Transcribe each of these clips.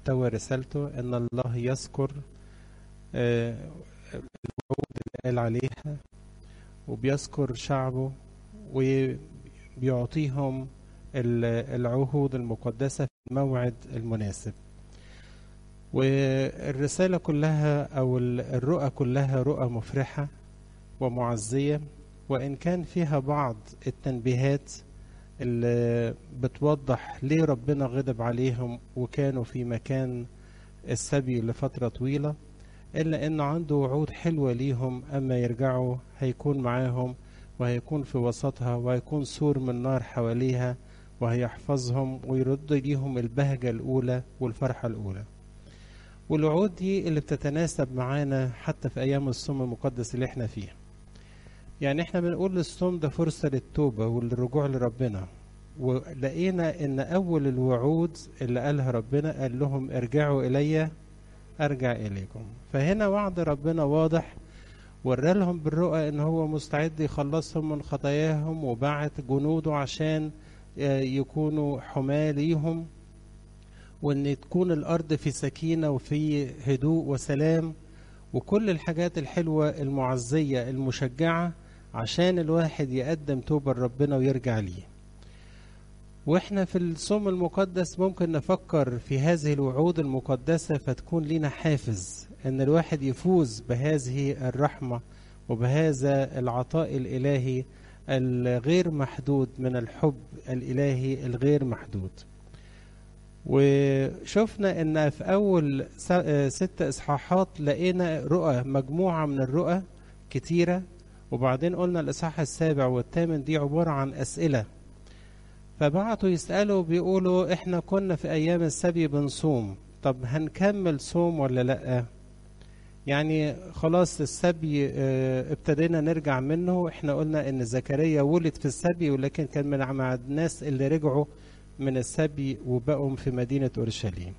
محتوى رسالته ان الله يذكر آه، الوعود اللي قال عليها وبيذكر شعبه وبيعطيهم ال- العهود المقدسة في الموعد المناسب والرسالة كلها أو ال- الرؤى كلها رؤى مفرحة ومعزية وإن كان فيها بعض التنبيهات اللي بتوضح ليه ربنا غضب عليهم وكانوا في مكان السبي لفترة طويلة إلا إنه عنده وعود حلوة ليهم أما يرجعوا هيكون معاهم وهيكون في وسطها وهيكون سور من نار حواليها وهيحفظهم ويرد ليهم البهجة الأولى والفرحة الأولى والوعود دي اللي بتتناسب معانا حتى في أيام الصوم المقدس اللي احنا فيه يعني احنا بنقول الصوم ده فرصة للتوبة والرجوع لربنا ولقينا ان اول الوعود اللي قالها ربنا قال لهم ارجعوا الي ارجع اليكم فهنا وعد ربنا واضح ورى لهم بالرؤى ان هو مستعد يخلصهم من خطاياهم وبعت جنوده عشان آه، يكونوا حماة ليهم وان تكون الارض في سكينة وفي هدوء وسلام وكل الحاجات الحلوة المعزية المشجعة عشان الواحد يقدم توبة لربنا ويرجع ليه واحنا في الصوم المقدس ممكن نفكر في هذه الوعود المقدسة فتكون لنا حافز ان الواحد يفوز بهذه الرحمة وبهذا العطاء الالهي الغير محدود من الحب الالهي الغير محدود وشفنا ان في اول س- آه ست اصحاحات لقينا رؤى مجموعة من الرؤى كتيرة وبعدين قلنا الاصحاح السابع والثامن دي عبارة عن اسئلة فبعتوا يسألوا بيقولوا احنا كنا في ايام السبي بنصوم طب هنكمل صوم ولا لا يعني خلاص السبي آه، ابتدينا نرجع منه احنا قلنا ان زكريا ولد في السبي ولكن كان من مع الناس اللي رجعوا من السبي وبقوا في مدينة اورشليم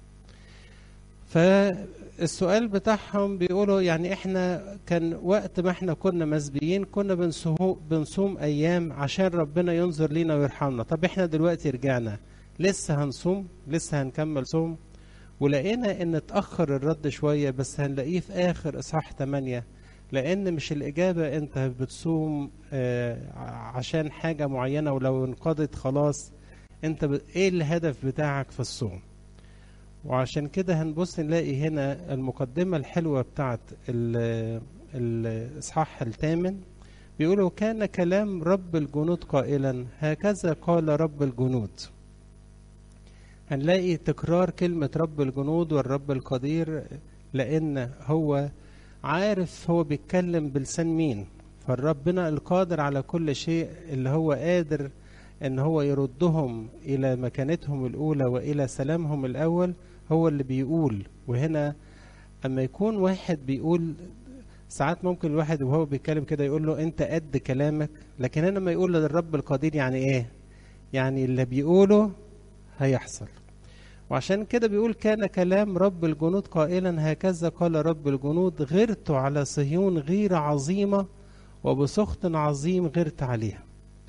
فالسؤال بتاعهم بيقولوا يعني احنا كان وقت ما احنا كنا مسبيين كنا بنصوم بنصوم ايام عشان ربنا ينظر لينا ويرحمنا طب احنا دلوقتي رجعنا لسه هنصوم لسه هنكمل صوم ولقينا ان اتاخر الرد شويه بس هنلاقيه في اخر اصحاح 8 لان مش الاجابه انت بتصوم آه، عشان حاجه معينه ولو انقضت خلاص انت ب... ايه الهدف بتاعك في الصوم وعشان كده هنبص نلاقي هنا المقدمة الحلوة بتاعت ال- الإصحاح الثامن بيقولوا كان كلام رب الجنود قائلا هكذا قال رب الجنود هنلاقي تكرار كلمة رب الجنود والرب القدير لأن هو عارف هو بيتكلم بلسان مين فالربنا القادر على كل شيء اللي هو قادر ان هو يردهم الى مكانتهم الاولى والى سلامهم الاول هو اللي بيقول وهنا اما يكون واحد بيقول ساعات ممكن الواحد وهو بيتكلم كده يقول له انت قد كلامك لكن هنا لما يقول للرب القدير يعني ايه يعني اللي بيقوله هيحصل وعشان كده بيقول كان كلام رب الجنود قائلا هكذا قال رب الجنود غرت على صهيون غيرة عظيمة وبسخط عظيم غرت عليها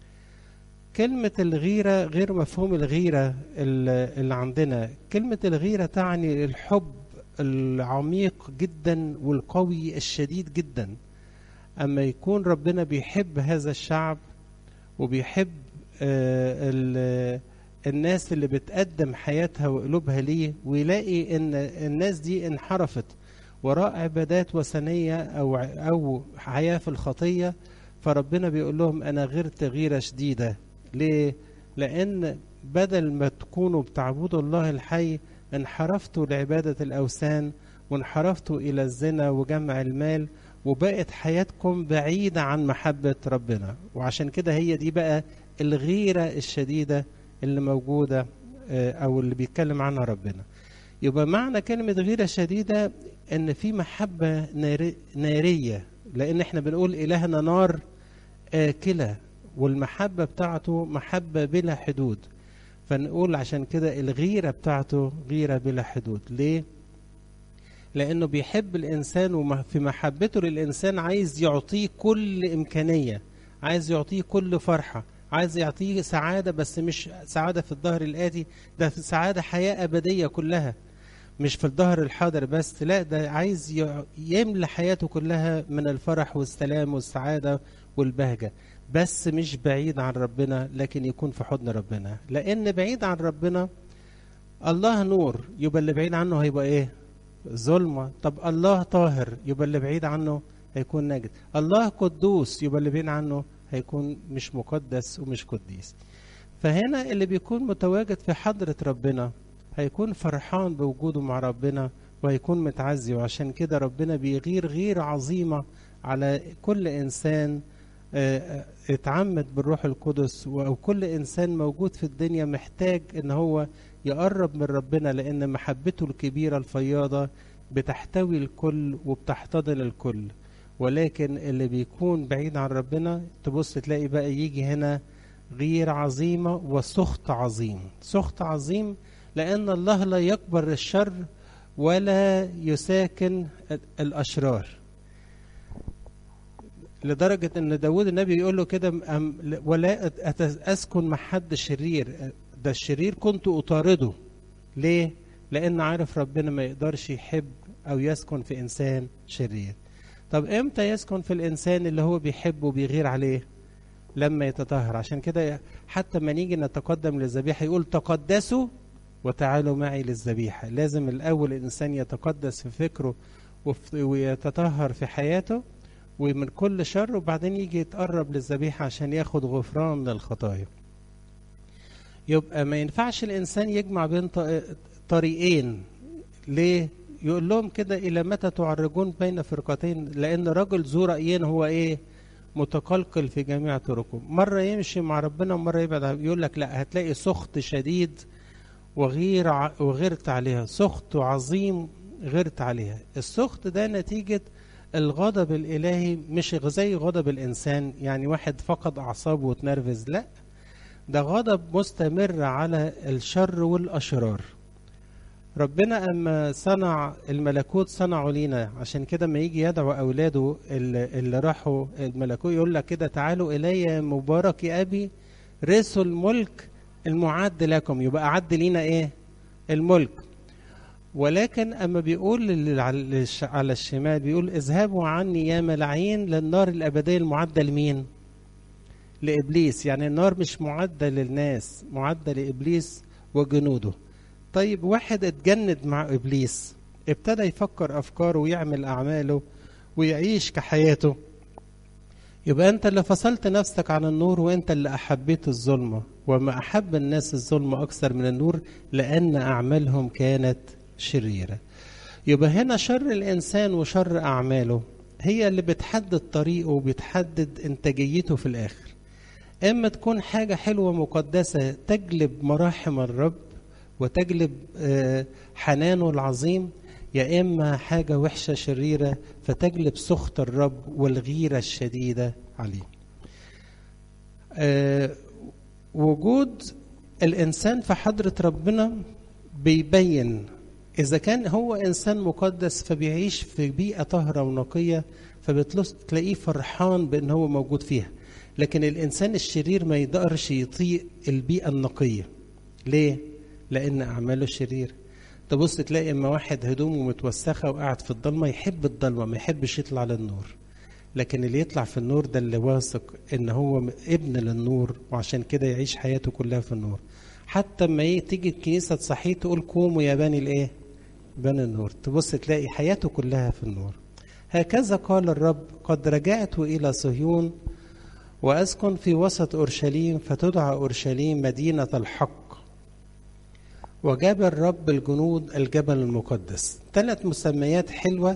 كلمة الغيرة غير مفهوم الغيرة ال- اللي عندنا كلمة الغيرة تعني الحب العميق جدا والقوي الشديد جدا أما يكون ربنا بيحب هذا الشعب وبيحب آه، ال- الناس اللي بتقدم حياتها وقلوبها ليه ويلاقي ان الناس دي انحرفت وراء عبادات وثنية او او حياة في الخطية فربنا بيقول لهم انا غيرت غيرة شديدة ليه لان بدل ما تكونوا بتعبدوا الله الحي انحرفتوا لعبادة الاوثان وانحرفتوا الى الزنا وجمع المال وبقت حياتكم بعيدة عن محبة ربنا وعشان كده هي دي بقى الغيرة الشديدة اللي موجودة آه، أو اللي بيتكلم عنها ربنا يبقى معنى كلمة غيرة شديدة إن في محبة ناري- نارية لأن إحنا بنقول إلهنا نار آكلة والمحبة بتاعته محبة بلا حدود فنقول عشان كده الغيرة بتاعته غيرة بلا حدود ليه؟ لأنه بيحب الإنسان وفي محبته للإنسان عايز يعطيه كل إمكانية عايز يعطيه كل فرحة عايز يعطيه سعادة بس مش سعادة في الظهر الآتي ده في سعادة حياة أبدية كلها مش في الظهر الحاضر بس لا ده عايز يملى حياته كلها من الفرح والسلام والسعادة والبهجة بس مش بعيد عن ربنا لكن يكون في حضن ربنا لأن بعيد عن ربنا الله نور يبقى اللي بعيد عنه هيبقى ايه ظلمة طب الله طاهر يبقى اللي بعيد عنه هيكون نجد الله قدوس يبقى اللي بعيد عنه هيكون مش مقدس ومش قديس فهنا اللي بيكون متواجد في حضرة ربنا هيكون فرحان بوجوده مع ربنا وهيكون متعزي وعشان كده ربنا بيغير غير عظيمة على كل إنسان اتعمد بالروح القدس أو كل إنسان موجود في الدنيا محتاج إن هو يقرب من ربنا لأن محبته الكبيرة الفياضة بتحتوي الكل وبتحتضن الكل ولكن اللي بيكون بعيد عن ربنا تبص تلاقي بقى يجي هنا غير عظيمة وسخط عظيم سخط عظيم لأن الله لا يكبر الشر ولا يساكن الأشرار لدرجة أن داود النبي يقول له كده ولا أسكن مع حد شرير ده الشرير كنت أطارده ليه؟ لأن عارف ربنا ما يقدرش يحب أو يسكن في إنسان شرير طب إمتى يسكن في الإنسان اللي هو بيحبه وبيغير عليه؟ لما يتطهر عشان كده حتى ما نيجي نتقدم للذبيحة يقول تقدسوا وتعالوا معي للذبيحة لازم الأول الإنسان يتقدس في فكره ويتطهر في حياته ومن كل شر وبعدين يجي يتقرب للذبيحة عشان ياخد غفران من الخطايا يبقى ما ينفعش الإنسان يجمع بين طريقين ليه؟ يقول لهم كده إلى متى تعرجون بين فرقتين لأن رجل ذو رأيين هو إيه؟ متقلقل في جميع طرقه مرة يمشي مع ربنا ومرة يبعد يقول لك لا هتلاقي سخط شديد وغير ع... وغيرت عليها سخط عظيم غيرت عليها السخط ده نتيجة الغضب الإلهي مش زي غضب الإنسان يعني واحد فقد أعصابه وتنرفز لا ده غضب مستمر على الشر والأشرار ربنا أما صنع الملكوت صنعه لينا عشان كده ما يجي يدعو أولاده اللي, اللي راحوا الملكوت يقول لك كده تعالوا إلي مبارك يا أبي رثوا الملك المعد لكم يبقى أعد لينا إيه الملك ولكن أما بيقول على الشمال بيقول اذهبوا عني يا ملاعين للنار الأبدية المعدة لمين لإبليس يعني النار مش معدة للناس معدة لإبليس وجنوده طيب واحد اتجند مع ابليس ابتدى يفكر افكاره ويعمل اعماله ويعيش كحياته يبقى انت اللي فصلت نفسك عن النور وانت اللي احبيت الظلمه وما احب الناس الظلمه اكثر من النور لان اعمالهم كانت شريره يبقى هنا شر الانسان وشر اعماله هي اللي بتحدد طريقه وبتحدد انتاجيته في الاخر اما تكون حاجه حلوه مقدسه تجلب مراحم الرب وتجلب حنانه العظيم يا إما حاجة وحشة شريرة فتجلب سخط الرب والغيرة الشديدة عليه وجود الإنسان في حضرة ربنا بيبين إذا كان هو إنسان مقدس فبيعيش في بيئة طاهرة ونقية فبتلاقيه فرحان بأن هو موجود فيها لكن الإنسان الشرير ما يقدرش يطيق البيئة النقية ليه؟ لان اعماله شرير تبص تلاقي اما واحد هدومه متوسخه وقاعد في الضلمه يحب الضلمه ما يحبش يطلع للنور لكن اللي يطلع في النور ده اللي واثق ان هو ابن للنور وعشان كده يعيش حياته كلها في النور حتى اما تيجي الكنيسه تصحيه تقول قوموا يا بني الايه بني النور تبص تلاقي حياته كلها في النور هكذا قال الرب قد رجعت الى صهيون واسكن في وسط اورشليم فتدعى اورشليم مدينه الحق وجبل رب الجنود الجبل المقدس ثلاث مسميات حلوة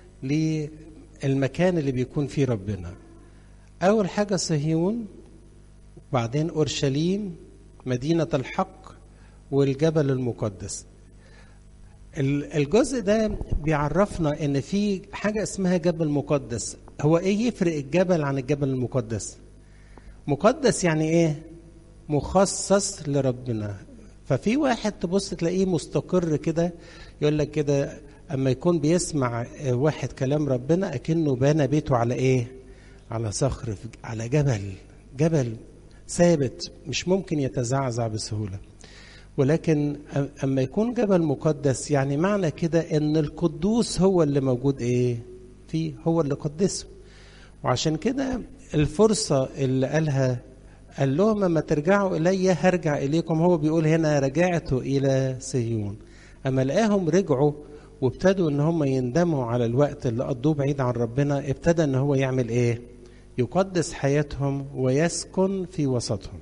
للمكان اللي بيكون فيه ربنا أول حاجة صهيون بعدين أورشليم مدينة الحق والجبل المقدس الجزء ده بيعرفنا ان في حاجة اسمها جبل مقدس هو ايه يفرق الجبل عن الجبل المقدس مقدس يعني ايه مخصص لربنا ففي واحد تبص تلاقيه مستقر كده يقول لك كده اما يكون بيسمع واحد كلام ربنا اكنه بنى بيته على ايه على صخر على جبل جبل ثابت مش ممكن يتزعزع بسهوله ولكن اما يكون جبل مقدس يعني معنى كده ان القدوس هو اللي موجود ايه فيه هو اللي قدسه وعشان كده الفرصة اللي قالها قال لهم اما ترجعوا الي هرجع اليكم هو بيقول هنا رجعت الى صهيون اما لقاهم رجعوا وابتدوا ان هم يندموا على الوقت اللي قضوه بعيد عن ربنا ابتدى ان هو يعمل ايه يقدس حياتهم ويسكن في وسطهم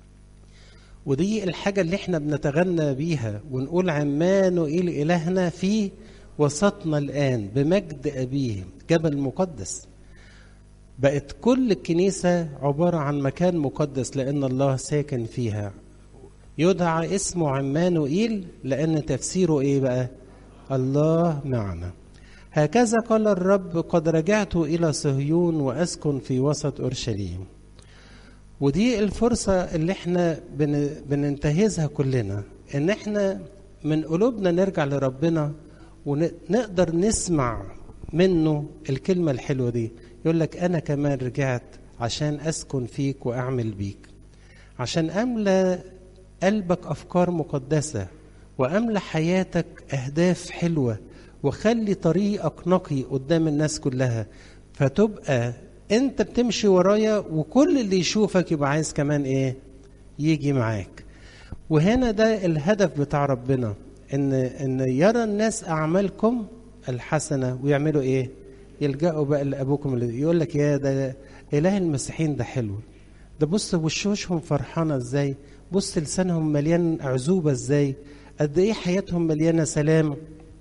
ودي الحاجة اللي احنا بنتغنى بيها ونقول عمانوئيل إلهنا في وسطنا الآن بمجد أبيه جبل مقدس بقت كل الكنيسة عبارة عن مكان مقدس لأن الله ساكن فيها يدعى اسمه عمانوئيل لأن تفسيره إيه بقى الله معنا هكذا قال الرب قد رجعت إلى صهيون وأسكن في وسط أورشليم ودي الفرصة اللي احنا بن بننتهزها كلنا ان احنا من قلوبنا نرجع لربنا ونقدر نسمع منه الكلمة الحلوة دي يقول لك أنا كمان رجعت عشان أسكن فيك وأعمل بيك عشان أملى قلبك أفكار مقدسة وأملى حياتك أهداف حلوة وخلي طريقك نقي قدام الناس كلها فتبقى انت بتمشي ورايا وكل اللي يشوفك يبقى عايز كمان ايه يجي معاك وهنا ده الهدف بتاع ربنا ان ان يرى الناس اعمالكم الحسنه ويعملوا ايه يلجأوا بقى لابوكم اللي يقول لك يا ده اله المسيحيين ده حلو ده بص وشوشهم فرحانه ازاي بص لسانهم مليان عزوبه ازاي قد ايه حياتهم مليانه سلام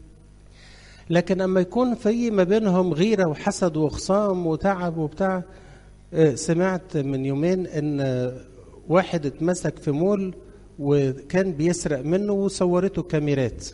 لكن اما يكون في ما بينهم غيره وحسد وخصام وتعب وبتاع سمعت من يومين ان واحد اتمسك في مول وكان بيسرق منه وصورته كاميرات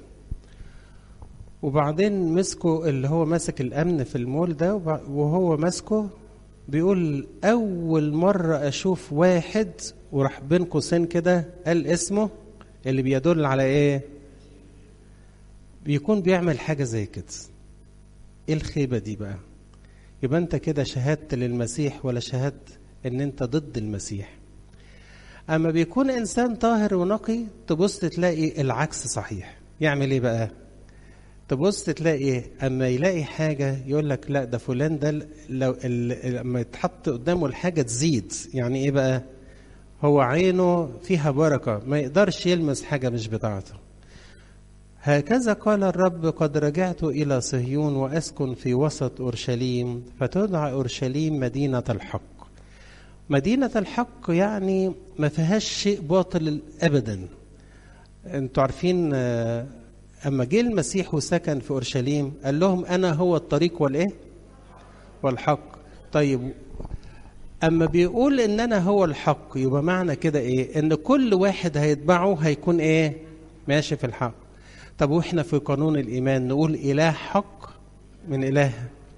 وبعدين مسكوا اللي هو ماسك الامن في المول ده وهو ماسكه بيقول اول مره اشوف واحد وراح بين قوسين كده قال اسمه اللي بيدل على ايه بيكون بيعمل حاجة زي كده ايه الخيبة دي بقى يبقى انت كده شهدت للمسيح ولا شهدت ان انت ضد المسيح اما بيكون انسان طاهر ونقي تبص تلاقي العكس صحيح يعمل ايه بقى تبص تلاقي اما يلاقي حاجه يقول لك لا ده فلان ده لو لما يتحط قدامه الحاجه تزيد يعني ايه بقى هو عينه فيها بركه ما يقدرش يلمس حاجه مش بتاعته هكذا قال الرب قد رجعت إلى صهيون وأسكن في وسط أورشليم فتدعى أورشليم مدينة الحق مدينة الحق يعني ما فيهاش شيء باطل أبدا انتوا عارفين أما جه المسيح وسكن في أورشليم قال لهم أنا هو الطريق والإيه والحق طيب أما بيقول إن أنا هو الحق يبقى معنى كده إيه إن كل واحد هيتبعه هيكون إيه ماشي في الحق طب واحنا في قانون الايمان نقول اله حق من اله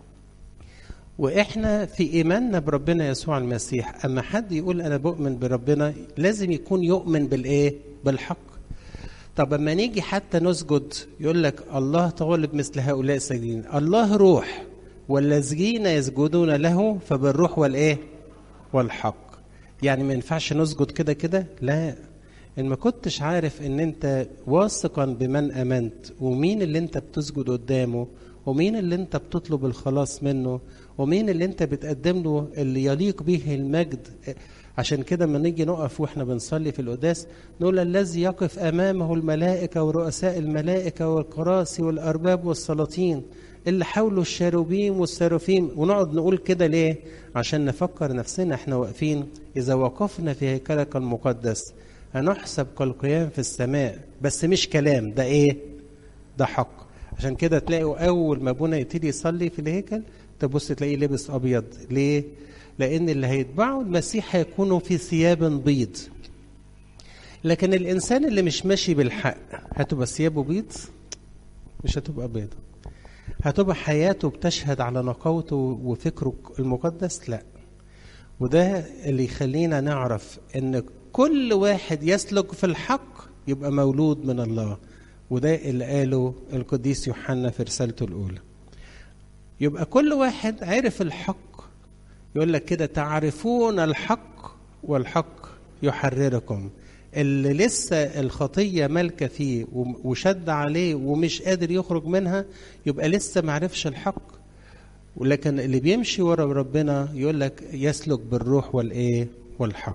واحنا في ايماننا بربنا يسوع المسيح اما حد يقول انا بؤمن بربنا لازم يكون يؤمن بالايه بالحق طب اما نيجي حتى نسجد يقول لك الله طالب مثل هؤلاء الساجدين الله روح والذين يسجدون له فبالروح والايه والحق يعني ما ينفعش نسجد كده كده لا ان ما كنتش عارف ان انت واثقا بمن امنت ومين اللي انت بتسجد قدامه ومين اللي انت بتطلب الخلاص منه ومين اللي انت بتقدم له اللي يليق به المجد عشان كده لما نيجي نقف واحنا بنصلي في القداس نقول الذي يقف امامه الملائكه ورؤساء الملائكه والكراسي والارباب والسلاطين اللي حوله الشاروبيم والسرافيم ونقعد نقول كده ليه عشان نفكر نفسنا احنا واقفين اذا وقفنا في هيكلك المقدس هنحسب كالقيام في السماء بس مش كلام ده ايه ده حق عشان كده تلاقوا اول ما ابونا يبتدي يصلي في الهيكل تبص تلاقيه لابس ابيض ليه لان اللي هيتبعوا المسيح هيكونوا في ثياب بيض لكن الانسان اللي مش ماشي بالحق هتبقى ثيابه بيض مش هتبقى بيضة هتبقى حياته بتشهد على نقاوته وفكره المقدس لا وده اللي يخلينا نعرف ان كل واحد يسلك في الحق يبقى مولود من الله وده اللي قاله القديس يوحنا في رسالته الاولى يبقى كل واحد عرف الحق يقول لك كده تعرفون الحق والحق يحرركم اللي لسه الخطية مالكة فيه وشد عليه ومش قادر يخرج منها يبقى لسه معرفش الحق ولكن اللي بيمشي ورا ربنا يقول لك يسلك بالروح والايه والحق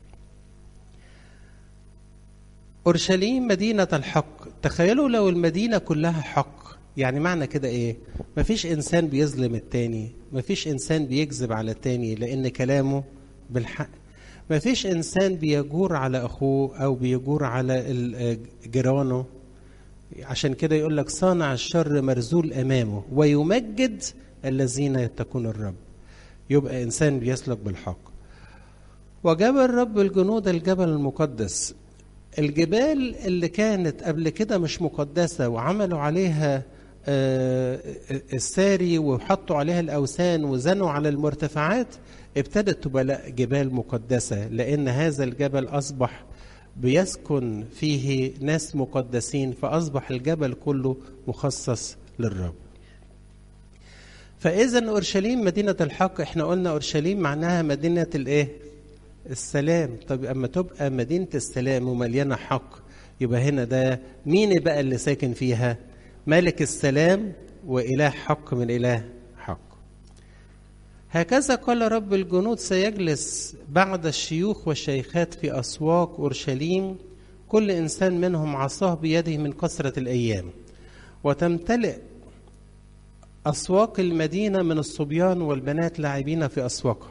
اورشليم مدينه الحق تخيلوا لو المدينه كلها حق يعني معنى كده ايه مفيش انسان بيظلم التاني مفيش انسان بيكذب على التاني لان كلامه بالحق مفيش انسان بيجور على اخوه او بيجور على جيرانه عشان كده يقول لك صانع الشر مرزول امامه ويمجد الذين يتقون الرب يبقى انسان بيسلك بالحق وجبل رب الجنود الجبل المقدس الجبال اللي كانت قبل كده مش مقدسه وعملوا عليها الساري وحطوا عليها الاوثان وزنوا على المرتفعات ابتدت تبقى جبال مقدسه لان هذا الجبل اصبح بيسكن فيه ناس مقدسين فاصبح الجبل كله مخصص للرب فاذا اورشليم مدينه الحق احنا قلنا اورشليم معناها مدينه الايه السلام طب اما تبقى مدينه السلام ومليانه حق يبقى هنا ده مين بقى اللي ساكن فيها ملك السلام واله حق من اله حق هكذا قال رب الجنود سيجلس بعد الشيوخ والشيخات في اسواق اورشليم كل انسان منهم عصاه بيده من كثره الايام وتمتلئ أسواق المدينة من الصبيان والبنات لاعبين في أسواقها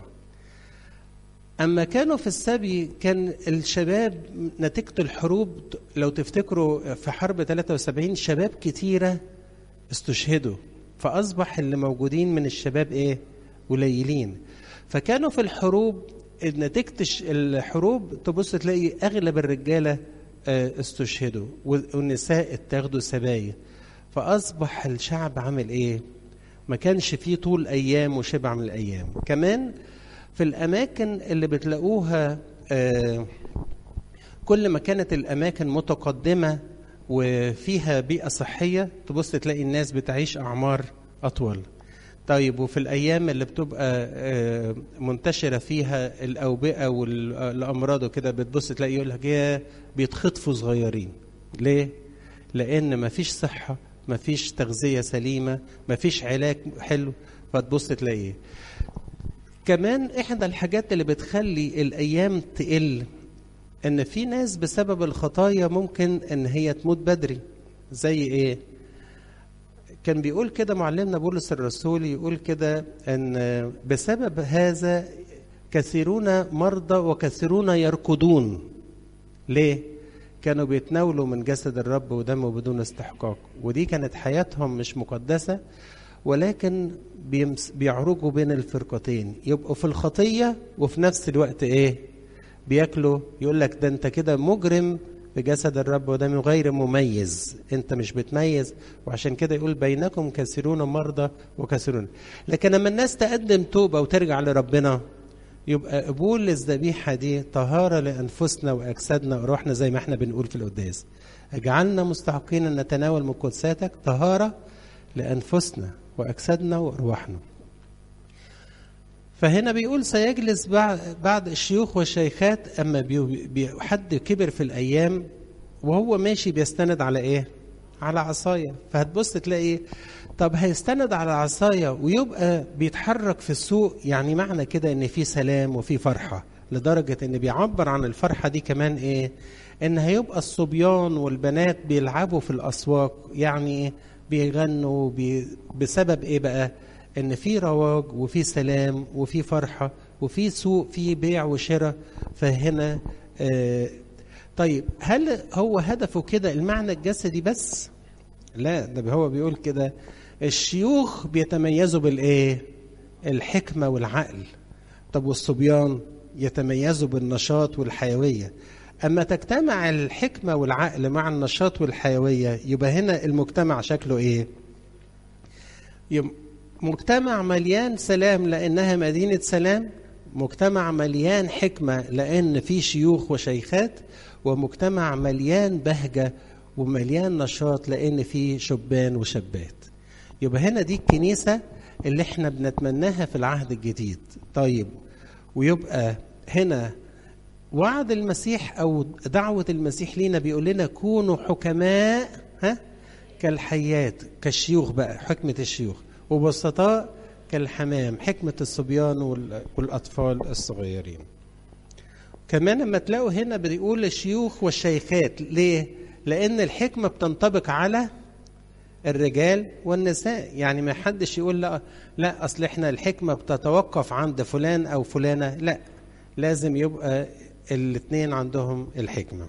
أما كانوا في السبي كان الشباب نتيجة الحروب لو تفتكروا في حرب 73 شباب كتيرة استشهدوا فأصبح اللي موجودين من الشباب إيه؟ قليلين فكانوا في الحروب نتيجة الحروب تبص تلاقي أغلب الرجالة استشهدوا والنساء اتاخدوا سبايا فأصبح الشعب عامل إيه؟ ما كانش فيه طول ايام وشبع من الايام كمان في الاماكن اللي بتلاقوها آه كل ما كانت الاماكن متقدمه وفيها بيئه صحيه تبص تلاقي الناس بتعيش اعمار اطول طيب وفي الايام اللي بتبقى آه منتشره فيها الاوبئه والامراض وكده بتبص تلاقي يقول لك يا بيتخطفوا صغيرين ليه لان مفيش صحه مفيش تغذيه سليمه مفيش علاج حلو فتبص تلاقيه كمان احدى الحاجات اللي بتخلي الايام تقل ان في ناس بسبب الخطايا ممكن ان هي تموت بدري زي ايه كان بيقول كده معلمنا بولس الرسول يقول كده ان بسبب هذا كثيرون مرضى وكثيرون يركضون ليه كانوا بيتناولوا من جسد الرب ودمه بدون استحقاق ودي كانت حياتهم مش مقدسة ولكن بيعرجوا بين الفرقتين يبقوا في الخطية وفي نفس الوقت ايه بياكلوا يقول لك ده انت كده مجرم بجسد الرب ودمه غير مميز انت مش بتميز وعشان كده يقول بينكم كثيرون مرضى وكثيرون لكن لما الناس تقدم توبة وترجع لربنا يبقى قبول الذبيحه دي طهاره لانفسنا واجسادنا وروحنا زي ما احنا بنقول في القداس اجعلنا مستحقين ان نتناول من قدساتك طهاره لانفسنا واجسادنا وارواحنا فهنا بيقول سيجلس بعد الشيوخ والشيخات اما حد كبر في الايام وهو ماشي بيستند على ايه على عصايه فهتبص تلاقي طب هيستند على عصاية ويبقى بيتحرك في السوق يعني معنى كده ان في سلام وفي فرحة لدرجة ان بيعبر عن الفرحة دي كمان ايه ان هيبقى الصبيان والبنات بيلعبوا في الاسواق يعني بيغنوا بي بسبب ايه بقى ان في رواج وفي سلام وفي فرحة وفي سوق في بيع وشراء فهنا آه طيب هل هو هدفه كده المعنى الجسدي بس لا ده هو بيقول كده الشيوخ بيتميزوا بالايه الحكمه والعقل طب والصبيان يتميزوا بالنشاط والحيويه اما تجتمع الحكمه والعقل مع النشاط والحيويه يبقى هنا المجتمع شكله ايه مجتمع مليان سلام لانها مدينه سلام مجتمع مليان حكمه لان في شيوخ وشيخات ومجتمع مليان بهجه ومليان نشاط لان في شبان وشابات يبقى هنا دي الكنيسه اللي احنا بنتمناها في العهد الجديد طيب ويبقى هنا وعد المسيح او دعوه المسيح لينا بيقول لنا كونوا حكماء ها كالحيات كالشيوخ بقى حكمه الشيوخ وبسطاء كالحمام حكمه الصبيان والاطفال الصغيرين كمان لما تلاقوا هنا بيقول الشيوخ والشيخات ليه لان الحكمه بتنطبق على الرجال والنساء يعني ما حدش يقول لا لا اصل احنا الحكمه بتتوقف عند فلان او فلانه لا لازم يبقى الاثنين عندهم الحكمه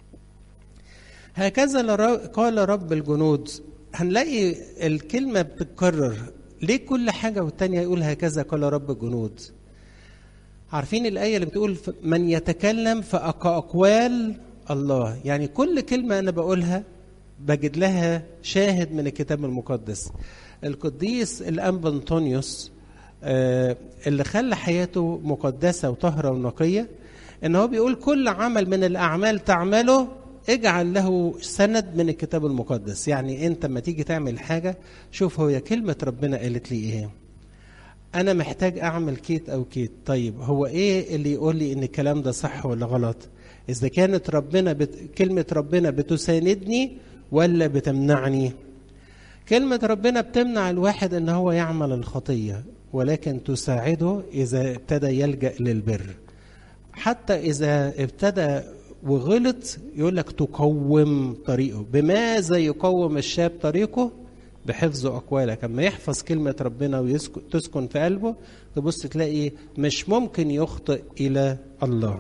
هكذا قال رب الجنود هنلاقي الكلمه بتتكرر ليه كل حاجه والتانيه يقول هكذا قال رب الجنود عارفين الايه اللي بتقول من يتكلم فكاقوال الله يعني كل كلمه انا بقولها بجد لها شاهد من الكتاب المقدس القديس الانبا انطونيوس اللي خلى حياته مقدسه وطاهره ونقيه ان هو بيقول كل عمل من الاعمال تعمله اجعل له سند من الكتاب المقدس يعني انت لما تيجي تعمل حاجه شوف هو كلمه ربنا قالت لي ايه انا محتاج اعمل كيت او كيت طيب هو ايه اللي يقول لي ان الكلام ده صح ولا غلط اذا كانت ربنا بت... كلمه ربنا بتساندني ولا بتمنعني كلمه ربنا بتمنع الواحد ان هو يعمل الخطيه ولكن تساعده اذا ابتدى يلجا للبر حتى اذا ابتدى وغلط يقول لك تقوم طريقه بماذا يقوم الشاب طريقه بحفظ أقوالك أما يحفظ كلمة ربنا وتسكن في قلبه تبص تلاقي مش ممكن يخطئ إلى الله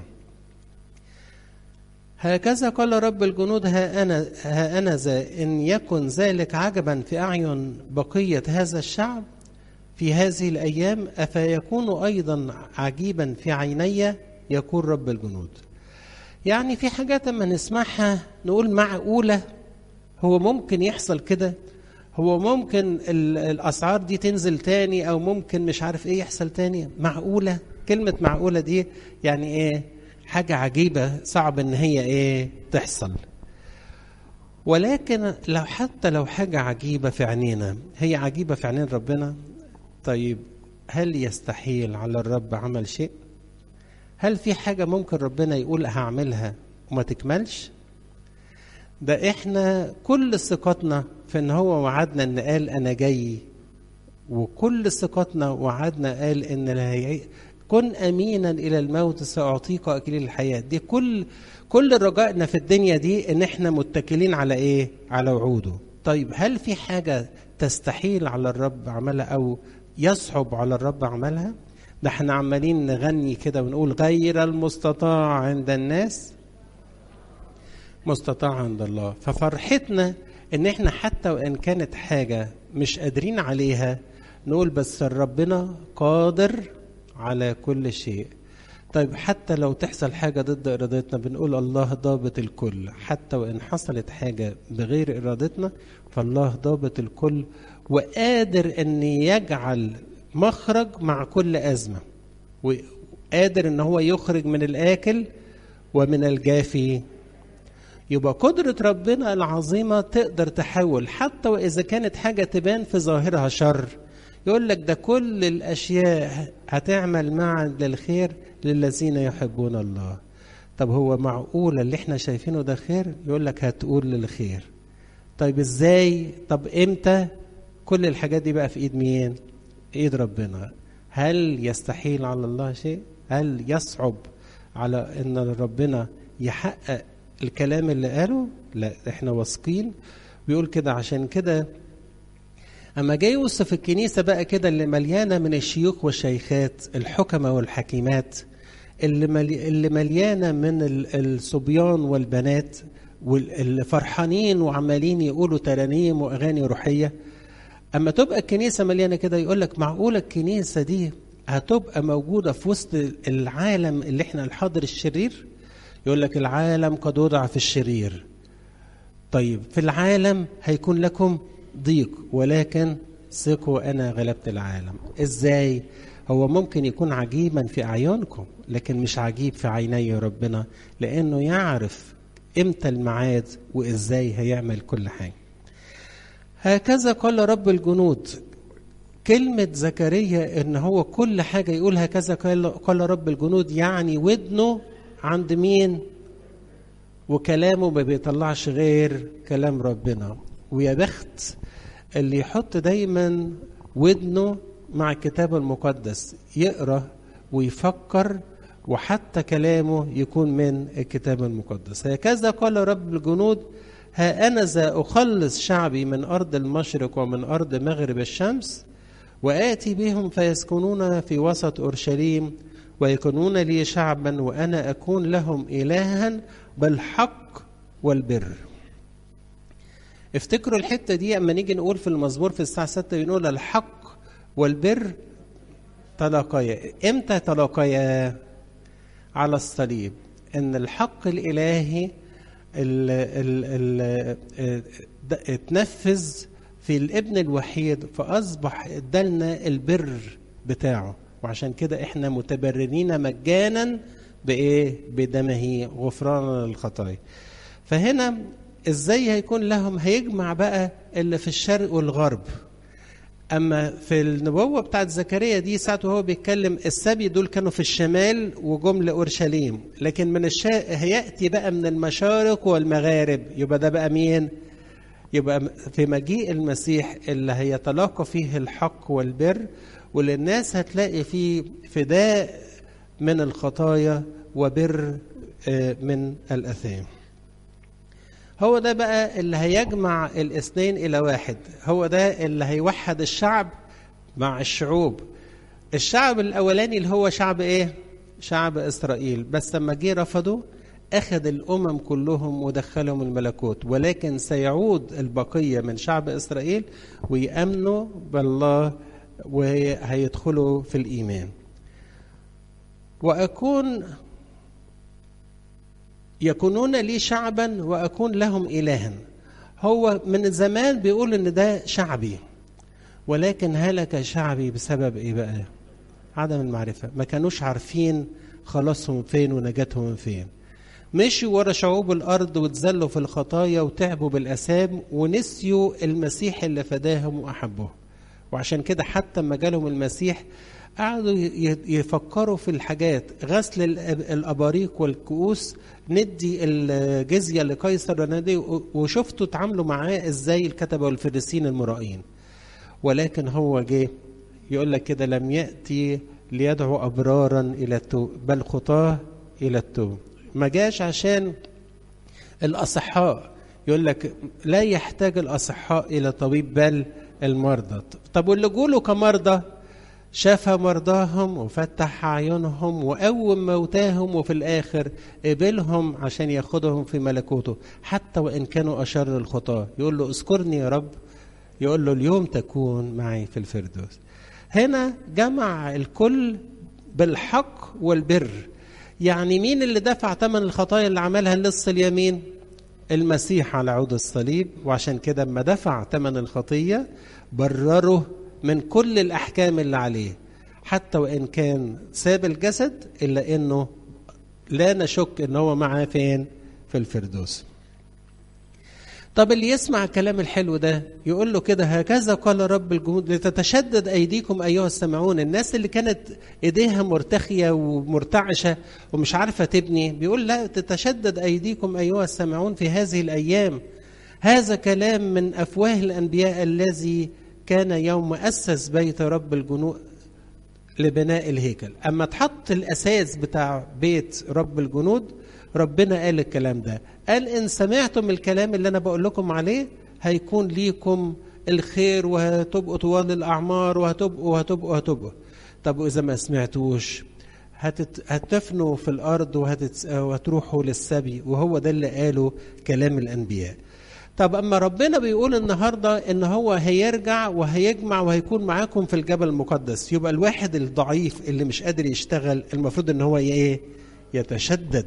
هكذا قال رب الجنود ها أنا ها أنا ذا إن يكن ذلك عجبا في أعين بقية هذا الشعب في هذه الأيام أفيكون أيضا عجيبا في عيني يقول رب الجنود يعني في حاجات لما نسمعها نقول معقولة هو ممكن يحصل كده هو ممكن الاسعار دي تنزل تاني او ممكن مش عارف ايه يحصل تاني معقوله كلمه معقوله دي يعني ايه حاجه عجيبه صعب ان هي ايه تحصل ولكن لو حتى لو حاجه عجيبه في عينينا هي عجيبه في عينين ربنا طيب هل يستحيل على الرب عمل شيء هل في حاجه ممكن ربنا يقول هعملها وما تكملش ده احنا كل ثقتنا في ان هو وعدنا ان قال انا جاي وكل ثقتنا وعدنا قال ان هي كن امينا الى الموت ساعطيك اكليل الحياه دي كل كل رجائنا في الدنيا دي ان احنا متكلين على ايه على وعوده طيب هل في حاجه تستحيل على الرب عملها او يصعب على الرب عملها ده احنا عمالين نغني كده ونقول غير المستطاع عند الناس مستطاع عند الله ففرحتنا ان احنا حتى وان كانت حاجه مش قادرين عليها نقول بس ربنا قادر على كل شيء طيب حتى لو تحصل حاجه ضد ارادتنا بنقول الله ضابط الكل حتى وان حصلت حاجه بغير ارادتنا فالله ضابط الكل وقادر ان يجعل مخرج مع كل ازمه وقادر ان هو يخرج من الاكل ومن الجافي يبقى قدرة ربنا العظيمة تقدر تحول حتى وإذا كانت حاجة تبان في ظاهرها شر يقول لك ده كل الأشياء هتعمل معا للخير للذين يحبون الله طب هو معقولة اللي احنا شايفينه ده خير يقول لك هتقول للخير طيب ازاي طب امتى كل الحاجات دي بقى في ايد مين ايد ربنا هل يستحيل على الله شيء هل يصعب على ان ربنا يحقق الكلام اللي قاله لا احنا واثقين بيقول كده عشان كده اما جاي يوصف الكنيسه بقى كده اللي مليانه من الشيوخ والشيخات الحكمه والحكيمات اللي ملي اللي مليانه من الصبيان والبنات واللي فرحانين وعمالين يقولوا ترانيم واغاني روحيه اما تبقى الكنيسه مليانه كده يقول لك معقوله الكنيسه دي هتبقى موجوده في وسط العالم اللي احنا الحاضر الشرير يقول لك العالم قد وضع في الشرير طيب في العالم هيكون لكم ضيق ولكن ثقوا انا غلبت العالم ازاي هو ممكن يكون عجيبا في اعينكم لكن مش عجيب في عيني ربنا لانه يعرف امتى الميعاد وازاي هيعمل كل حاجه هكذا قال رب الجنود كلمة زكريا إن هو كل حاجة يقول هكذا قال, قال رب الجنود يعني ودنه عند مين وكلامه ما بيطلعش غير كلام ربنا ويا بخت اللي يحط دايما ودنه مع الكتاب المقدس يقرا ويفكر وحتى كلامه يكون من الكتاب المقدس هكذا قال رب الجنود ها أنا ذا أخلص شعبي من أرض المشرق ومن أرض مغرب الشمس وآتي بهم فيسكنون في وسط أورشليم ويكونون لي شعبا وأنا أكون لهم إلها بالحق والبر افتكروا الحتة دي أما نيجي نقول في المزمور في الساعة 6 بنقول الحق والبر تلاقيا امتى تلاقيا على الصليب ان الحق الالهي ال ال ال اتنفذ في الابن الوحيد فاصبح ادالنا البر بتاعه وعشان كده احنا متبررين مجانا بايه بدمه غفرانا للخطايا فهنا ازاي هيكون لهم هيجمع بقى اللي في الشرق والغرب اما في النبوه بتاعت زكريا دي ساعه وهو بيتكلم السبي دول كانوا في الشمال وجم لاورشليم لكن من الشرق هياتي بقى من المشارق والمغارب يبقى ده بقى مين يبقى في مجيء المسيح اللي هيتلاقى فيه الحق والبر واللي الناس هتلاقي فيه فداء من الخطايا وبر من الاثام هو ده بقى اللي هيجمع الاثنين الى واحد هو ده اللي هيوحد الشعب مع الشعوب الشعب الاولاني اللي هو شعب ايه شعب اسرائيل بس لما جه رفضوا اخذ الامم كلهم ودخلهم الملكوت ولكن سيعود البقيه من شعب اسرائيل ويامنوا بالله وهيدخلوا في الايمان واكون يكونون لي شعبا واكون لهم الها هو من زمان بيقول ان ده شعبي ولكن هلك شعبي بسبب ايه بقى عدم المعرفه ما كانوش عارفين خلاصهم فين ونجاتهم فين مشوا ورا شعوب الارض واتذلوا في الخطايا وتعبوا بالاثام ونسيوا المسيح اللي فداهم واحبهم وعشان كده حتى لما جالهم المسيح قعدوا يفكروا في الحاجات غسل الاباريق والكؤوس ندي الجزيه لقيصر وندي وشفتوا اتعاملوا معاه ازاي الكتبه والفريسين المرائين ولكن هو جه يقول لك كده لم ياتي ليدعو ابرارا الى التوب بل خطاه الى التوب ما جاش عشان الاصحاء يقول لك لا يحتاج الاصحاء الى طبيب بل المرضى طب واللي جوله كمرضى شفى مرضاهم وفتح أعينهم وقوم موتاهم وفي الآخر قبلهم عشان ياخدهم في ملكوته حتى وإن كانوا أشر الخطاة يقول له اذكرني يا رب يقول له اليوم تكون معي في الفردوس هنا جمع الكل بالحق والبر يعني مين اللي دفع ثمن الخطايا اللي عملها اللص اليمين المسيح على عود الصليب وعشان كده اما دفع ثمن الخطيه برره من كل الأحكام اللي عليه حتى وإن كان ساب الجسد إلا إنه لا نشك إن هو معاه فين في الفردوس طب اللي يسمع الكلام الحلو ده يقول له كده هكذا قال رب الجنود لتتشدد ايديكم ايها السامعون الناس اللي كانت ايديها مرتخيه ومرتعشه ومش عارفه تبني بيقول لا تتشدد ايديكم ايها السامعون في هذه الايام هذا كلام من افواه الانبياء الذي كان يوم أسس بيت رب الجنود لبناء الهيكل أما تحط الأساس بتاع بيت رب الجنود ربنا قال الكلام ده قال إن سمعتم الكلام اللي أنا بقول لكم عليه هيكون ليكم الخير وهتبقوا طوال الأعمار وهتبقوا وهتبقوا وهتبقوا طب وإذا ما سمعتوش هتت... هتفنوا في الأرض وهتت... وهتروحوا للسبي وهو ده اللي قاله كلام الأنبياء طب اما ربنا بيقول النهارده ان هو هيرجع وهيجمع وهيكون معاكم في الجبل المقدس يبقى الواحد الضعيف اللي مش قادر يشتغل المفروض ان هو ايه يتشدد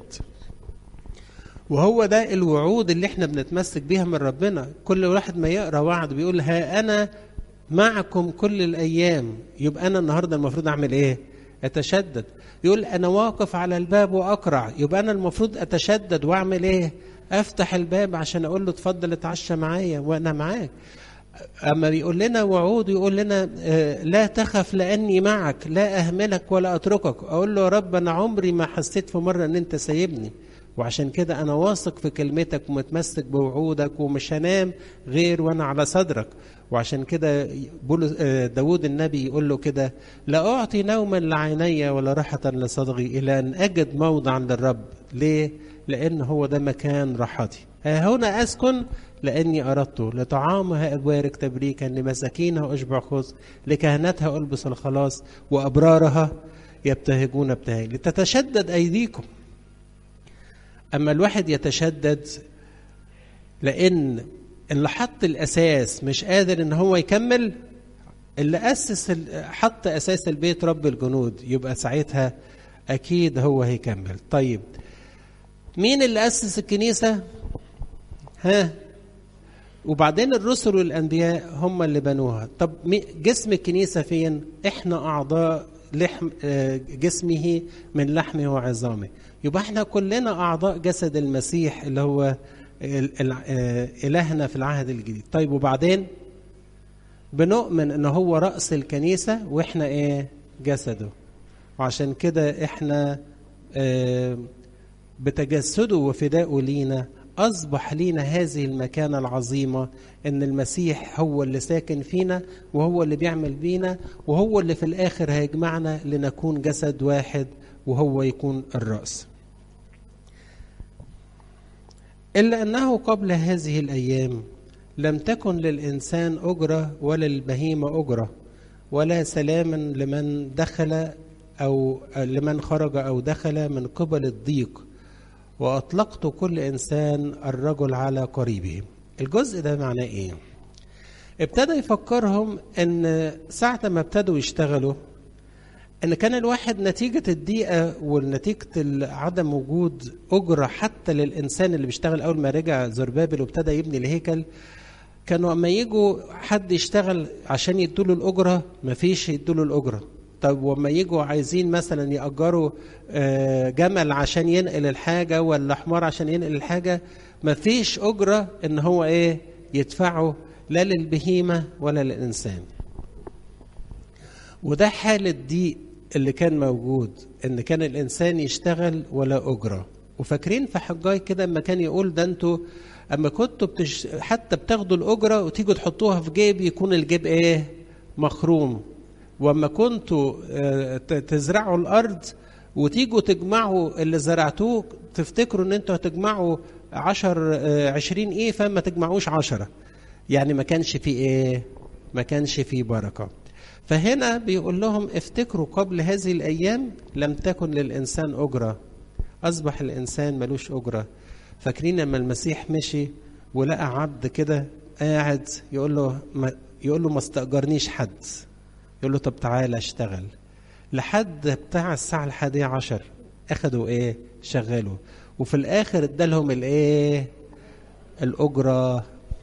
وهو ده الوعود اللي احنا بنتمسك بيها من ربنا كل واحد ما يقرا وعد بيقول ها انا معكم كل الايام يبقى انا النهارده المفروض اعمل ايه اتشدد يقول انا واقف على الباب واقرع يبقى انا المفروض اتشدد واعمل ايه افتح الباب عشان اقول له اتفضل اتعشى معايا وانا معاك اما بيقول لنا وعود يقول لنا آه، لا تخف لاني معك لا اهملك ولا اتركك اقول له يا رب انا عمري ما حسيت في مره ان انت سايبني وعشان كده انا واثق في كلمتك ومتمسك بوعودك ومش هنام غير وانا على صدرك وعشان كده بولس آه، داود النبي يقول له كده لا اعطي نوما لعيني ولا راحه لصدغي الى ان اجد موضعا للرب ليه لان هو ده مكان راحتي ها هنا اسكن لاني اردت لطعامها ابارك تبريكا لمساكينها اشبع خبز لكهنتها البس الخلاص وابرارها يبتهجون ابتهاج لتتشدد ايديكم اما الواحد يتشدد لان اللي حط الاساس مش قادر ان هو يكمل اللي اسس ال- حط اساس البيت رب الجنود يبقى ساعتها اكيد هو هيكمل طيب مين اللي اسس الكنيسه ها وبعدين الرسل والانبياء هم اللي بنوها طب مي- جسم الكنيسه فين احنا اعضاء لحم آه، جسمه من لحمه وعظامه يبقى احنا كلنا اعضاء جسد المسيح اللي هو ال- ال- آه، الهنا في العهد الجديد طيب وبعدين بنؤمن ان هو راس الكنيسه واحنا ايه جسده وعشان كده احنا آه، بتجسده وفدائه لينا أصبح لينا هذه المكانة العظيمة إن المسيح هو اللي ساكن فينا وهو اللي بيعمل بينا وهو اللي في الآخر هيجمعنا لنكون جسد واحد وهو يكون الرأس إلا أنه قبل هذه الأيام لم تكن للإنسان أجرة ولا للبهيمة أجرة ولا سلام لمن دخل أو لمن خرج أو دخل من قبل الضيق وأطلقت كل إنسان الرجل على قريبه الجزء ده معناه إيه؟ ابتدى يفكرهم ان ساعة ما ابتدوا يشتغلوا ان كان الواحد نتيجة الضيقة ونتيجة عدم وجود أجرة حتى للإنسان اللي بيشتغل أول ما رجع زربابل وابتدى يبني الهيكل كانوا اما يجوا حد يشتغل عشان يدوله الأجرة مفيش يدوله الأجرة طب وما يجوا عايزين مثلا يأجروا آه، جمل عشان ينقل الحاجة ولا حمار عشان ينقل الحاجة مفيش أجرة إن هو إيه يدفعه لا للبهيمة ولا للإنسان وده حال الضيق اللي كان موجود ان كان الانسان يشتغل ولا اجره وفاكرين في حجاي كده اما كان يقول ده انتوا اما كنتوا بتش... حتى بتاخدوا الاجره وتيجوا تحطوها في جيب يكون الجيب ايه مخروم واما كنتوا آه، ت- تزرعوا الارض وتيجوا تجمعوا اللي زرعتوه تفتكروا ان انتوا هتجمعوا عشر آه، عشرين ايه فما تجمعوش عشرة يعني ما كانش فيه ايه ما كانش فيه بركه فهنا بيقول لهم افتكروا قبل هذه الايام لم تكن للانسان اجره اصبح الانسان ملوش اجره فاكرين لما المسيح مشي ولقى عبد كده قاعد يقول له ما يقول له ما استاجرنيش حد يقول له طب تعالى اشتغل لحد بتاع الساعه الحادية عشر اخدوا ايه شغلوا وفي الاخر ادالهم الايه الاجره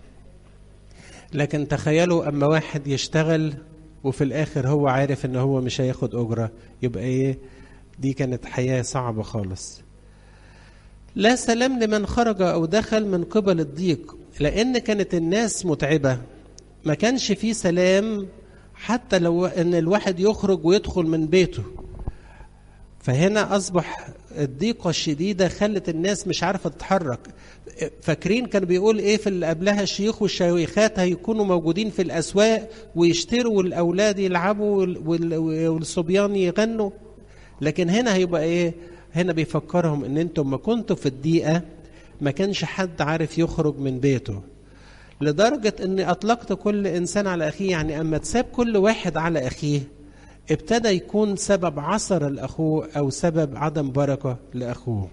لكن تخيلوا اما واحد يشتغل وفي الاخر هو عارف ان هو مش هياخد اجره يبقى ايه دي كانت حياه صعبه خالص لا سلام لمن خرج او دخل من قبل الضيق لان كانت الناس متعبه ما كانش فيه سلام حتى لو ان الواحد يخرج ويدخل من بيته فهنا اصبح الضيقه الشديده خلت الناس مش عارفه تتحرك فاكرين كان بيقول ايه في اللي قبلها الشيوخ والشيخات هيكونوا موجودين في الاسواق ويشتروا والاولاد يلعبوا وال- وال- والصبيان يغنوا لكن هنا هيبقى ايه هنا بيفكرهم ان انتم ما كنتوا في الضيقه ما كانش حد عارف يخرج من بيته لدرجة أني أطلقت كل إنسان على أخيه يعني أما تساب كل واحد على أخيه ابتدى يكون سبب عثر لأخوه أو سبب عدم بركة لأخوه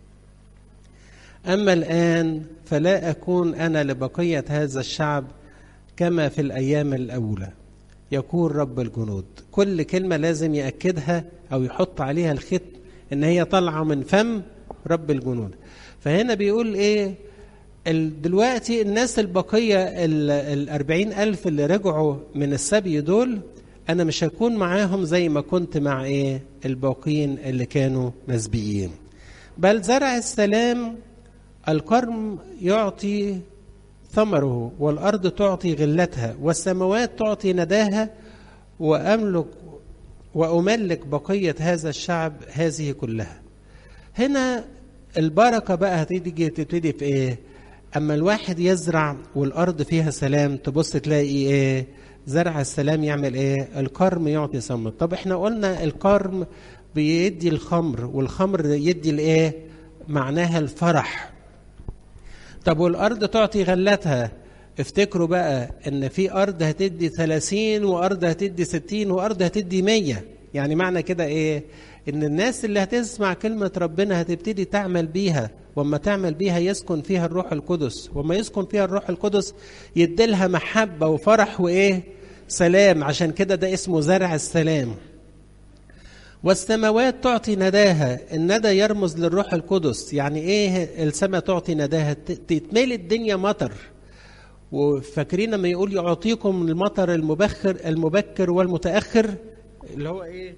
أما الآن فلا أكون أنا لبقية هذا الشعب كما في الأيام الأولى يقول رب الجنود كل كلمة لازم يأكدها أو يحط عليها الختم إن هي طالعة من فم رب الجنود فهنا بيقول إيه ال- دلوقتي الناس البقية ال- الأربعين ألف اللي رجعوا من السبي دول أنا مش هكون معاهم زي ما كنت مع إيه الباقين اللي كانوا مسبيين بل زرع السلام الكرم يعطي ثمره والأرض تعطي غلتها والسماوات تعطي نداها وأملك وأملك بقية هذا الشعب هذه كلها هنا البركة بقى هتيجي تبتدي في إيه أما الواحد يزرع والأرض فيها سلام تبص تلاقي إيه زرع السلام يعمل إيه الكرم يعطي ثمر طب إحنا قلنا الكرم بيدي الخمر والخمر يدي الإيه معناها الفرح طب والأرض تعطي غلتها افتكروا بقى ان في ارض هتدي 30 وارض هتدي 60 وارض هتدي 100 يعني معنى كده ايه ان الناس اللي هتسمع كلمة ربنا هتبتدي تعمل بيها وما تعمل بيها يسكن فيها الروح القدس وما يسكن فيها الروح القدس يديلها محبة وفرح وايه سلام عشان كده ده اسمه زرع السلام والسماوات تعطي نداها الندى يرمز للروح القدس يعني ايه السماء تعطي نداها تتملي الدنيا مطر وفاكرين لما يقول يعطيكم المطر المبخر المبكر والمتاخر اللي هو ايه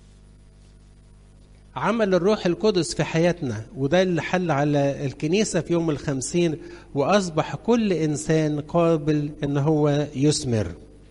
عمل الروح القدس في حياتنا وده اللي حل على الكنيسة في يوم الخمسين وأصبح كل إنسان قابل إن هو يثمر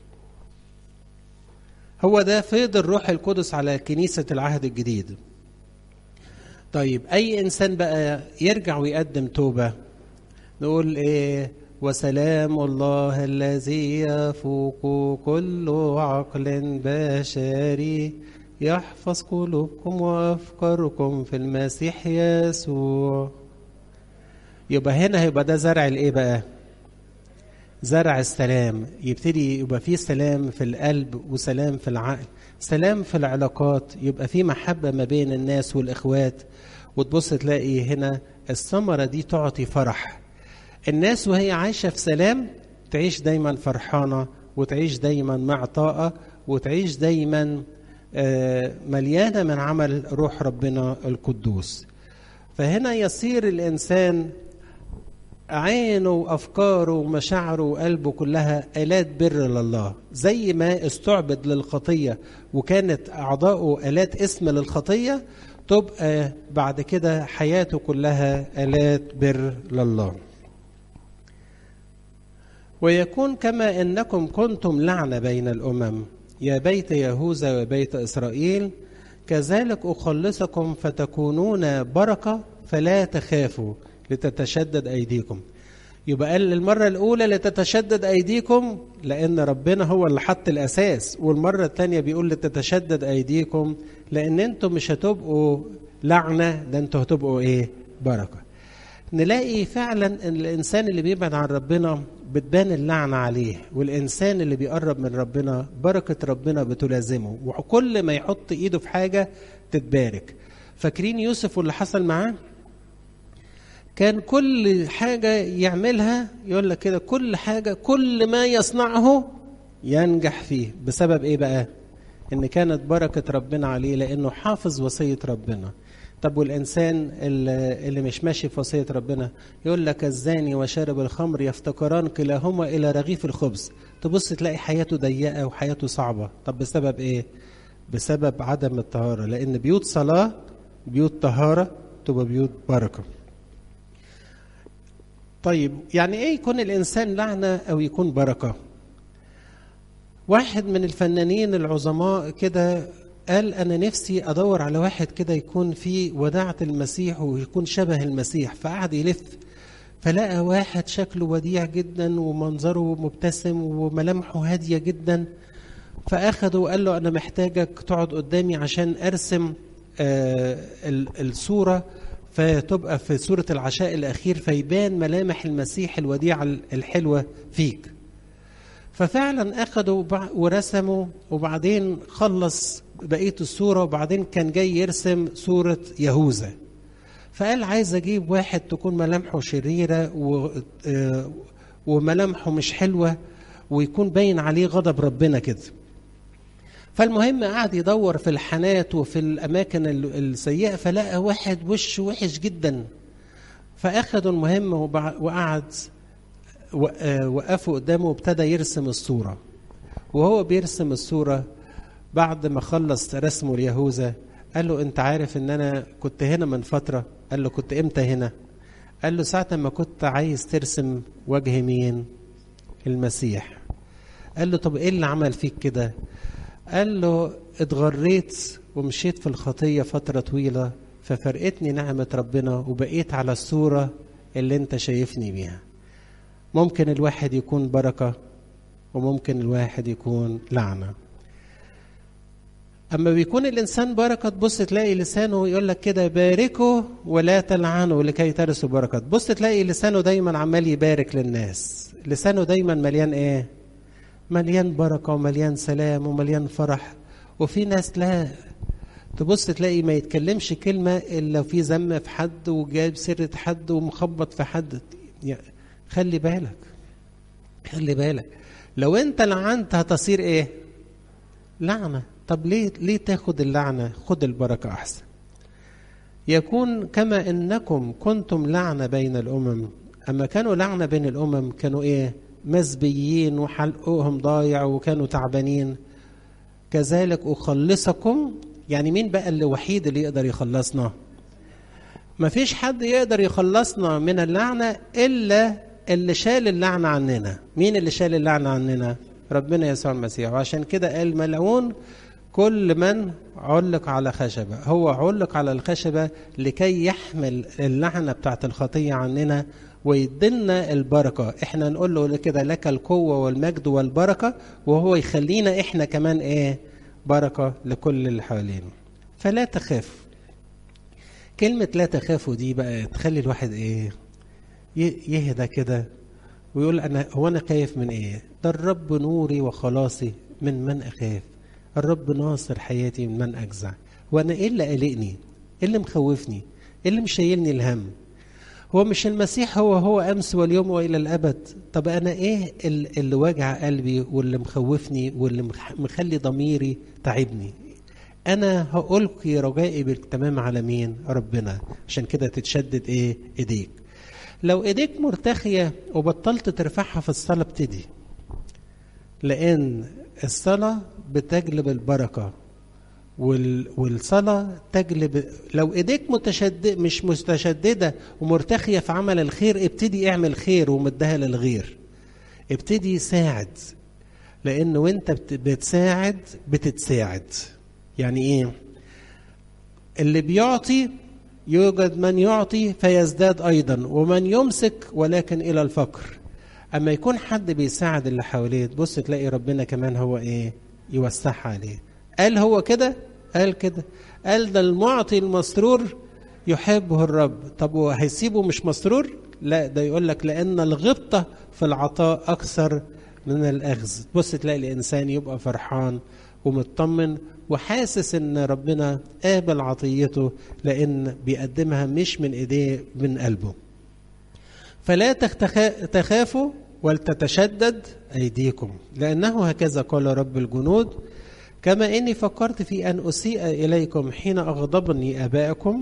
هو ده فيض الروح القدس على كنيسة العهد الجديد طيب أي إنسان بقى يرجع ويقدم توبة نقول إيه وسلام الله الذي يفوق كل عقل بشري يحفظ قلوبكم وافكاركم في المسيح يسوع يبقى هنا هيبقى ده زرع الايه بقى زرع السلام يبتدي يبقى فيه سلام في القلب وسلام في العقل سلام في العلاقات يبقى فيه محبة ما بين الناس والإخوات وتبص تلاقي هنا الثمرة دي تعطي فرح الناس وهي عايشة في سلام تعيش دايما فرحانة وتعيش دايما مع طاقة وتعيش دايما مليانة من عمل روح ربنا القدوس فهنا يصير الإنسان عينه وأفكاره ومشاعره وقلبه كلها آلات بر لله زي ما استعبد للخطية وكانت أعضاؤه آلات اسم للخطية تبقى بعد كده حياته كلها آلات بر لله ويكون كما انكم كنتم لعنه بين الامم يا بيت يهوذا وبيت اسرائيل كذلك اخلصكم فتكونون بركه فلا تخافوا لتتشدد ايديكم يبقى قال المرة الأولى لتتشدد أيديكم لأن ربنا هو اللي حط الأساس والمرة الثانية بيقول لتتشدد أيديكم لأن أنتم مش هتبقوا لعنة ده أنتم هتبقوا إيه بركة نلاقي فعلا ان الانسان اللي بيبعد عن ربنا بتبان اللعنه عليه والانسان اللي بيقرب من ربنا بركه ربنا بتلازمه وكل ما يحط ايده في حاجه تتبارك فاكرين يوسف واللي حصل معاه كان كل حاجة يعملها يقول لك كده كل حاجة كل ما يصنعه ينجح فيه بسبب ايه بقى؟ ان كانت بركة ربنا عليه لانه حافظ وصية ربنا. طب والانسان اللي مش ماشي في وصيه ربنا يقول لك الزاني وشارب الخمر يفتقران كلاهما الى رغيف الخبز تبص تلاقي حياته ضيقه وحياته صعبه طب بسبب ايه بسبب عدم الطهاره لان بيوت صلاه بيوت طهاره تبقى بيوت بركه طيب يعني ايه يكون الانسان لعنه او يكون بركه واحد من الفنانين العظماء كده قال أنا نفسي أدور على واحد كده يكون فيه وداعة المسيح ويكون شبه المسيح فقعد يلف فلقى واحد شكله وديع جدا ومنظره مبتسم وملامحه هادية جدا فأخده وقال له أنا محتاجك تقعد قدامي عشان أرسم آه الصورة فتبقى في سورة العشاء الأخير فيبان ملامح المسيح الوديعة الحلوة فيك ففعلا أخده ورسمه وبعدين خلص بقيه الصوره وبعدين كان جاي يرسم صوره يهوذا فقال عايز اجيب واحد تكون ملامحه شريره و... وملامحه مش حلوه ويكون باين عليه غضب ربنا كده فالمهم قعد يدور في الحانات وفي الاماكن السيئه فلقى واحد وشه وحش جدا فاخده المهم وقعد وقفه قدامه وابتدى يرسم الصوره وهو بيرسم الصوره بعد ما خلص رسمه ليهوذا قال له انت عارف ان انا كنت هنا من فتره قال له كنت امتى هنا قال له ساعة ما كنت عايز ترسم وجه مين المسيح قال له طب ايه اللي عمل فيك كده قال له اتغريت ومشيت في الخطية فترة طويلة ففرقتني نعمة ربنا وبقيت على الصورة اللي انت شايفني بيها ممكن الواحد يكون بركة وممكن الواحد يكون لعنة أما بيكون الإنسان بركة تبص تلاقي لسانه يقول لك كده باركوا ولا تلعنوا لكي ترثوا بركة تبص تلاقي لسانه دايما عمال يبارك للناس لسانه دايما مليان إيه مليان بركة ومليان سلام ومليان فرح وفي ناس لا تبص تلاقي ما يتكلمش كلمة إلا في ذم في حد وجايب سيرة حد ومخبط في حد يعني خلي بالك خلي بالك لو انت لعنت هتصير ايه لعنة طب ليه ليه تاخد اللعنة خد البركة أحسن يكون كما إنكم كنتم لعنة بين الأمم أما كانوا لعنة بين الأمم كانوا إيه مزبيين وحلقهم ضايع وكانوا تعبانين كذلك أخلصكم يعني مين بقى اللي وحيد اللي يقدر يخلصنا ما فيش حد يقدر يخلصنا من اللعنة إلا اللي شال اللعنة عننا مين اللي شال اللعنة عننا ربنا يسوع المسيح وعشان كده قال ملعون كل من علق على خشبة هو علق على الخشبة لكي يحمل اللعنة بتاعت الخطية عننا ويدلنا البركة احنا نقول له كده لك القوة والمجد والبركة وهو يخلينا احنا كمان ايه بركة لكل اللي حوالينا فلا تخاف كلمة لا تخافوا دي بقى تخلي الواحد ايه يهدى كده ويقول انا هو انا خايف من ايه ده الرب نوري وخلاصي من من اخاف الرب ناصر حياتي من من اجزع وانا ايه اللي قلقني ايه اللي مخوفني ايه اللي مشيلني الهم هو مش المسيح هو هو امس واليوم والى الابد طب انا ايه اللي واجع قلبي واللي مخوفني واللي مخلي ضميري تعبني انا هألقي رجائي بالتمام على مين ربنا عشان كده تتشدد ايه ايديك لو ايديك مرتخية وبطلت ترفعها في الصلاة ابتدي لان الصلاة بتجلب البركة والصلاة تجلب لو ايديك متشدد مش متشددة ومرتخية في عمل الخير ابتدي اعمل خير ومدها للغير ابتدي ساعد لان وانت بتساعد بتتساعد يعني ايه اللي بيعطي يوجد من يعطي فيزداد ايضا ومن يمسك ولكن الى الفقر اما يكون حد بيساعد اللي حواليه تبص تلاقي ربنا كمان هو ايه يوسعها عليه قال هو كده قال كده قال ده المعطي المسرور يحبه الرب طب وهيسيبه مش مسرور لا ده يقول لك لان الغبطه في العطاء اكثر من الاخذ بص تلاقي الانسان يبقى فرحان ومطمن وحاسس ان ربنا قابل عطيته لان بيقدمها مش من ايديه من قلبه فلا تخافوا ولتتشدد ايديكم لانه هكذا قال رب الجنود كما اني فكرت في ان اسيء اليكم حين اغضبني ابائكم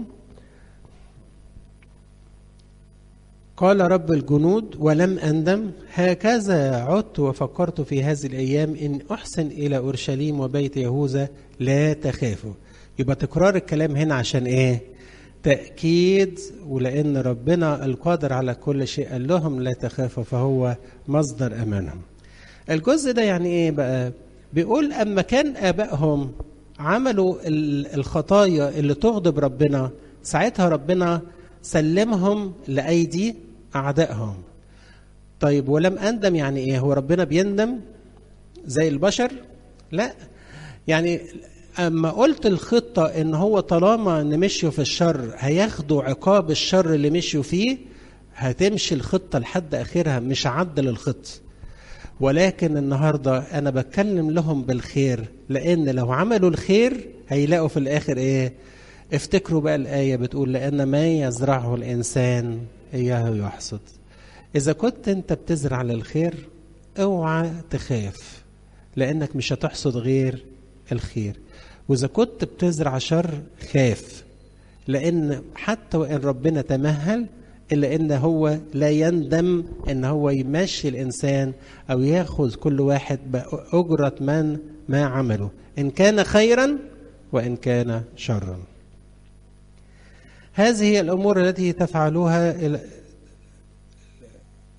قال رب الجنود ولم اندم هكذا عدت وفكرت في هذه الايام ان احسن الى اورشليم وبيت يهوذا لا تخافوا يبقى تكرار الكلام هنا عشان ايه تاكيد ولان ربنا القادر على كل شيء قال لهم لا تخافوا فهو مصدر امانهم الجزء ده يعني ايه بقى بيقول اما كان ابائهم عملوا الخطايا اللي تغضب ربنا ساعتها ربنا سلمهم لايدي اعدائهم طيب ولم اندم يعني ايه هو ربنا بيندم زي البشر لا يعني اما قلت الخطه ان هو طالما ان مشيوا في الشر هياخدوا عقاب الشر اللي مشيوا فيه هتمشي الخطه لحد اخرها مش عدل الخطه ولكن النهارده انا بتكلم لهم بالخير لان لو عملوا الخير هيلاقوا في الاخر ايه افتكروا بقى الايه بتقول لان ما يزرعه الانسان اياه يحصد اذا كنت انت بتزرع للخير اوعى تخاف لانك مش هتحصد غير الخير واذا كنت بتزرع شر خاف لان حتى وان ربنا تمهل الا ان هو لا يندم ان هو يمشي الانسان او ياخذ كل واحد باجره من ما عمله ان كان خيرا وان كان شرا هذه الامور التي تفعلوها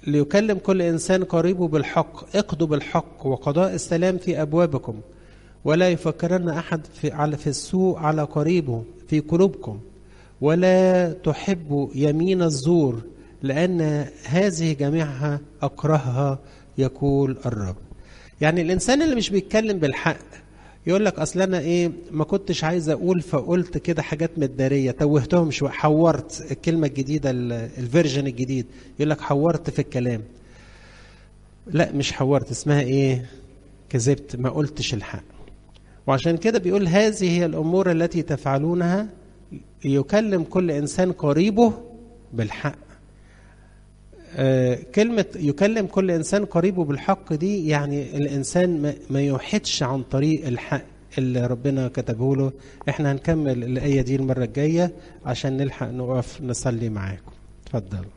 ليكلم كل إنسان قريبه بالحق اقضوا بالحق وقضاء السلام في أبوابكم ولا يفكرن أحد في, على في السوء على قريبه في قلوبكم ولا تحبوا يمين الزور لأن هذه جميعها أكرهها يقول الرب يعني الإنسان اللي مش بيتكلم بالحق يقول لك اصل انا ايه ما كنتش عايز اقول فقلت كده حاجات متداريه توهتهم شويه حورت الكلمه الجديده الفيرجن الجديد يقول لك حورت في الكلام لا مش حورت اسمها ايه كذبت ما قلتش الحق وعشان كده بيقول هذه هي الامور التي تفعلونها يكلم كل انسان قريبه بالحق آه كلمة يكلم كل إنسان قريبه بالحق دي يعني الإنسان ما يوحدش عن طريق الحق اللي ربنا كتبه له احنا هنكمل الآية دي المرة الجاية عشان نلحق نقف نصلي معاكم اتفضلوا